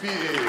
فيه ايه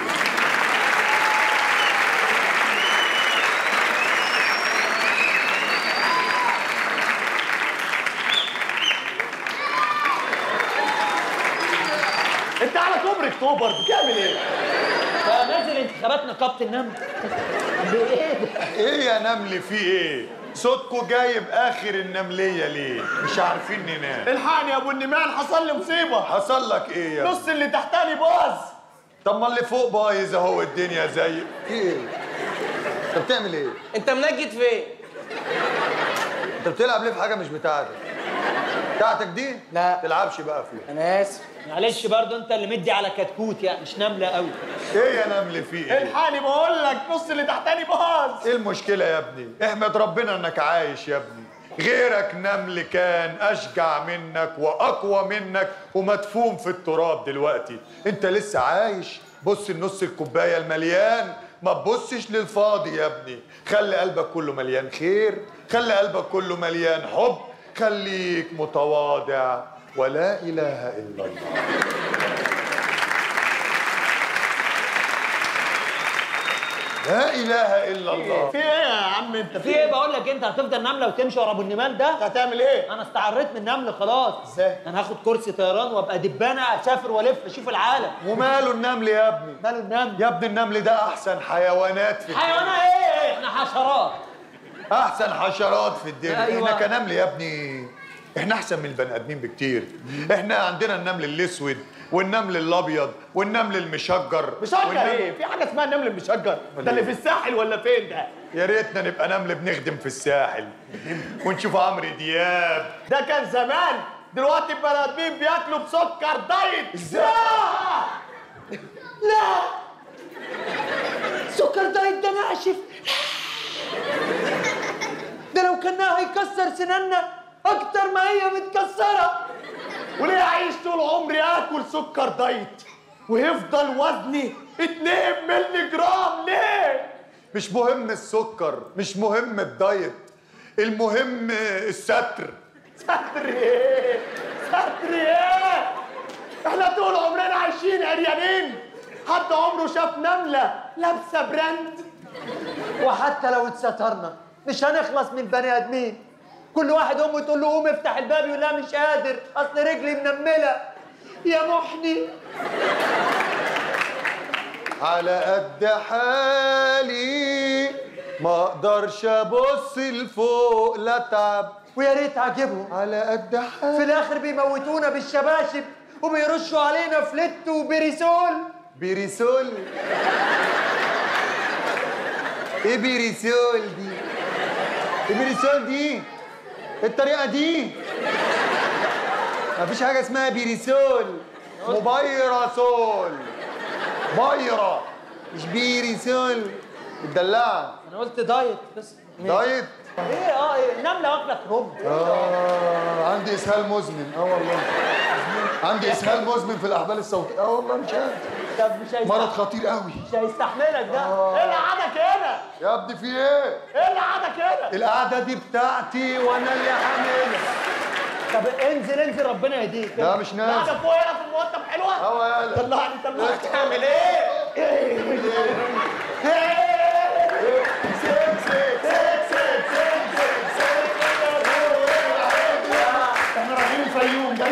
انت على كوبري اكتوبر بتعمل ايه؟ فنازل انتخابات نقابه النمل بايه ده؟ ايه يا نمل فيه ايه صوتكوا جايب اخر النمليه ليه مش عارفين ننام الحقني يا ابو النمان حصل لي مصيبه حصل لك ايه يا نص اللي تحتاني باظ طب ما اللي فوق بايظ اهو الدنيا زي في ايه انت بتعمل ايه انت منجد فين؟ انت بتلعب ليه في حاجه مش بتاعتك بتاعتك دي لا. تلعبش بقى فيها انا اسف معلش برضه انت اللي مدي على كتكوت يعني مش نمله قوي ايه يا نمل فيه ايه الحقني بقول لك نص اللي تحتاني باظ ايه المشكله يا ابني احمد ربنا انك عايش يا ابني غيرك نمل كان اشجع منك واقوى منك ومدفون في التراب دلوقتي انت لسه عايش بص النص الكوبايه المليان ما تبصش للفاضي يا ابني خلي قلبك كله مليان خير خلي قلبك كله مليان حب خليك متواضع ولا اله الا الله لا اله الا الله في ايه يا عم انت في ايه بقول لك انت هتفضل نمله وتمشي ورا ابو النمال ده هتعمل ايه؟ انا استعريت من النمل خلاص ازاي؟ انا هاخد كرسي طيران وابقى دبانه اسافر والف اشوف العالم وماله النمل يا ابني ماله النمل يا ابني النمل ده احسن حيوانات في الدنيا حيوانات ايه احنا حشرات احسن حشرات في الدنيا أيوة. احنا كنمل يا ابني احنا احسن من البني ادمين بكتير احنا عندنا النمل الاسود والنمل الابيض والنمل المشجر مشجر والنمل- ايه؟ في حاجه اسمها النمل المشجر ده اللي في الساحل ولا فين ده؟ يا ريتنا نبقى نمل بنخدم في الساحل ونشوف عمرو دياب ده كان زمان دلوقتي البني ادمين بياكلوا بسكر دايت ازاي؟ لا لا سكر دايت ده ناشف ده لو كنا هيكسر سنانا اكتر ما هي متكسره وليه اعيش طول عمري اكل سكر دايت ويفضل وزني 2 مللي جرام ليه؟ مش مهم السكر مش مهم الدايت المهم الستر ستر ايه؟ ستر ايه؟ احنا طول عمرنا عايشين عريانين حد عمره شاف نملة لابسة براند وحتى لو اتسترنا مش هنخلص من البني ادمين كل واحد امه تقول له قوم افتح الباب يقول لها مش قادر اصل رجلي منمله يا محني على قد حالي ما اقدرش ابص لفوق لا اتعب ويا ريت عاجبهم على قد في حالي الاخر بيموتونا بالشباشب وبيرشوا علينا فلت وبريسول بيريسول ايه بيريسول دي ايه بيريسول دي الطريقه دي مفيش حاجه اسمها بيريسول مبيرسول بايره مش بيريسول الدلاعه انا قلت دايت بس دايت ايه اه ايه نمله واكله كروب آه عندي اسهال مزمن اه والله عندي اسهال مزمن في الاحبال الصوتيه اه والله مش عارف طب مش هيستحمل مرض خطير قوي مش هيستحملك ده ايه اللي قعدك هنا؟ يا ابني في ايه ايه اللي قعدك هنا؟ القعده دي بتاعتي وانا اللي عاملها طب انزل انزل ربنا يهديك لا مش نازل قاعدة فوق هنا في المقطم حلوة؟ هو يالا طلعني طلعني تعمل ايه؟ احنا رايحين الفيوم ده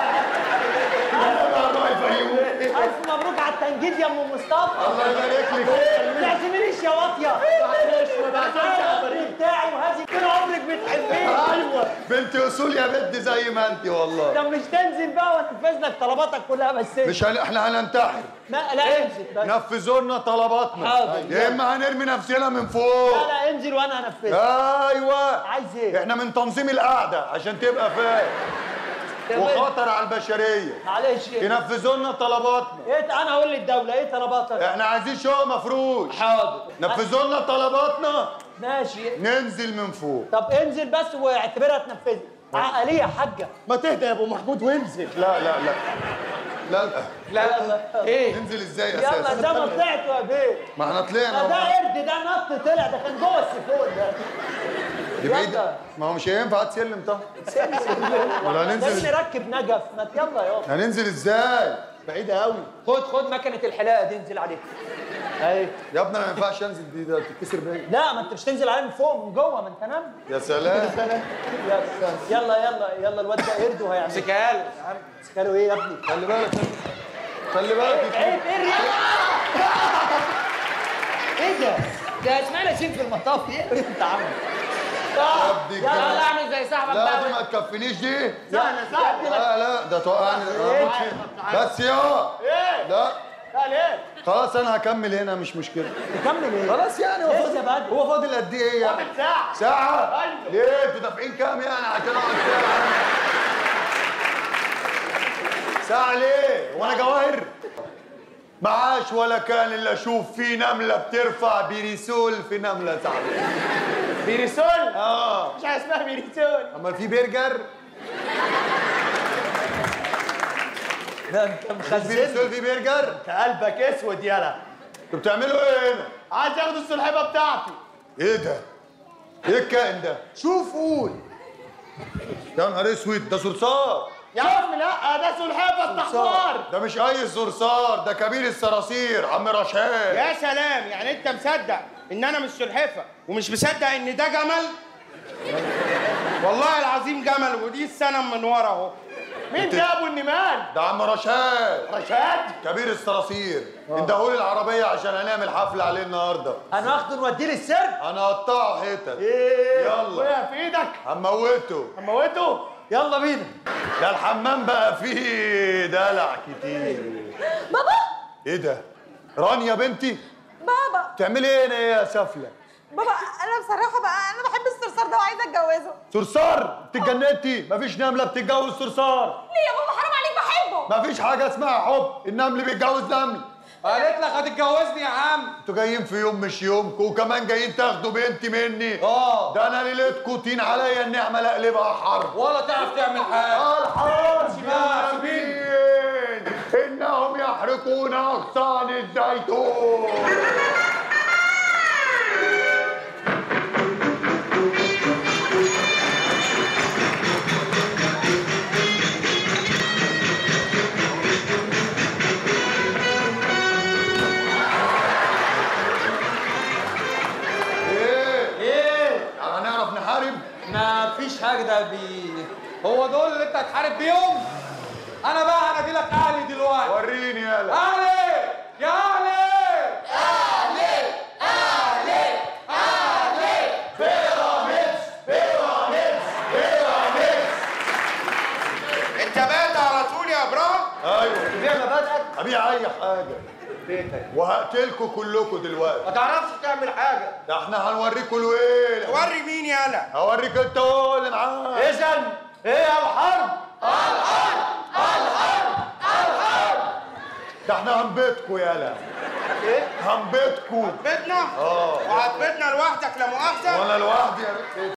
انا رايح الفيوم الف مبروك على التنجيد يا ام مصطفى الله يبارك لك ما تعزمنيش يا واطيه معلش ما بعزمش يا العمر فريد بتاعي وهذه طول عمرك بتحبيني ايوه بنت اصول يا بنت زي ما انت والله طب مش تنزل بقى وانفذ لك طلباتك كلها بس مش هن... احنا هننتحر ما لا انزل بس. نفذوا لنا طلباتنا حاضر. يا اما هنرمي نفسنا من فوق لا لا انزل وانا هنفذ ايوه عايز ايه؟ احنا من تنظيم القعده عشان تبقى فاهم وخطر على البشريه معلش ايه ينفذوا لنا طلباتنا إيه- انا اقول للدوله ايه طلباتك؟ احنا عايزين شقق مفروش حاضر نفذوا لنا طلباتنا ماشي ننزل من فوق طب انزل بس واعتبرها تنفذ عقليه يا حاجه ما تهدى يا ابو محمود وانزل لا لا لا لا لا يلا ايه ننزل ازاي يلا اساسا زي ما طلعتوا يا بيه ما احنا ده طلعنا ده أهو. قرد ده نط طلع ده كان جوه السيفون ده دي بعيدة يلا. ما هو مش هينفع تسلم طبعا ولا لازم هننزل نركب نجف ما يلا يابا هننزل ازاي بعيده قوي خد خد مكنه الحلاقه دي انزل عليها ايوه يا ابني انا ما ينفعش انزل دي ده تتكسر بيا لا ما انت مش تنزل عليها من فوق من جوه ما انت نام يا سلام يلا يلا يلا يلا الواد ده قرد وهيعمل امسكها له امسكها له ايه يا ابني خلي بالك خلي بالك عيب ايه الرياضة؟ ايه ده؟ ده اسماعيل ياسين في المطاف ايه انت عامل؟ يا ابني يلا يلا كده. اعمل زي صاحبك لا بقى دي ما تكفينيش دي سهله سهله لا لا ده توقعني إيه؟ بس يا ايه لا لا ليه خلاص انا هكمل هنا مش مشكله تكمل ايه؟ خلاص يعني هو لسه فاضل بدري. هو فاضل قد ايه يعني فاضل ساعه ساعة؟ أيوة. ليه؟ انتوا دافعين كام يعني عشان اقعد ساعة؟ ساعة ليه؟ وانا جواهر؟ معاش ولا كان الا اشوف في نملة بترفع بيريسول في نملة صاحبي بيريسول اه مش حاجه اسمها بيريسول اما في برجر ده انت مش مخزن بيريسول في برجر انت قلبك اسود يالا انتوا بتعملوا ايه هنا؟ عايز ياخد السلحفه بتاعتي ايه ده؟ ايه الكائن ده؟ شوف قول يا نهار اسود ده صرصار يا عم لا ده سلحفه استحمار ده مش اي صرصار ده كبير الصراصير عم رشاد يا سلام يعني انت مصدق ان انا مش سلحفه ومش مصدق ان ده جمل والله العظيم جمل ودي السنم من ورا اهو مين ده ابو النمال ده عم رشاد رشاد كبير الصراصير اداهولي العربية عشان هنعمل حفلة عليه النهاردة هناخده نوديه للسر انا هقطعه حتت ايه يلا. وقع في ايدك هموته هموته يلا بينا ده الحمام بقى فيه دلع كتير بابا ايه ده رانيا بنتي بابا بتعملي ايه هنا يا سفلة بابا انا بصراحه بقى انا بحب الصرصار ده وعايزه اتجوزه صرصار انت اتجننتي مفيش نملة بتتجوز صرصار ليه يا بابا حرام عليك بحبه مفيش حاجة اسمها حب النمل بيتجوز نمل قالت لك هتتجوزني يا عم انتوا جايين في يوم مش يومكم وكمان جايين تاخدوا بنتي مني اه ده انا ليلتكم طين عليا النعمة لا اقلبها حرب ولا تعرف تعمل حاجه الحرب سيبها، ياسمين انهم يحرقون اغصان الزيتون ايه ايه هنعرف نحارب ما فيش حاجه ده بي هو دول اللي انت هتحارب بيهم انا بقى هنادي لك اهلي دلوقتي وريني يالا اهلي يا اهلي انت بات على طول يا ابراهيم ايوه تبيع مبادئك ابيع اي حاجه بيتك وهقتلكم كلكم دلوقتي ما تعرفش تعمل حاجه ده احنا هنوريكم الويل وري مين يالا هوريك انت هو اللي معاك اذا ايه الحرب ده احنا هنبيتكم يالا ايه هنبيتكم بيتنا اه وهتبيتنا لوحدك لا مؤاخذه وانا لوحدي يا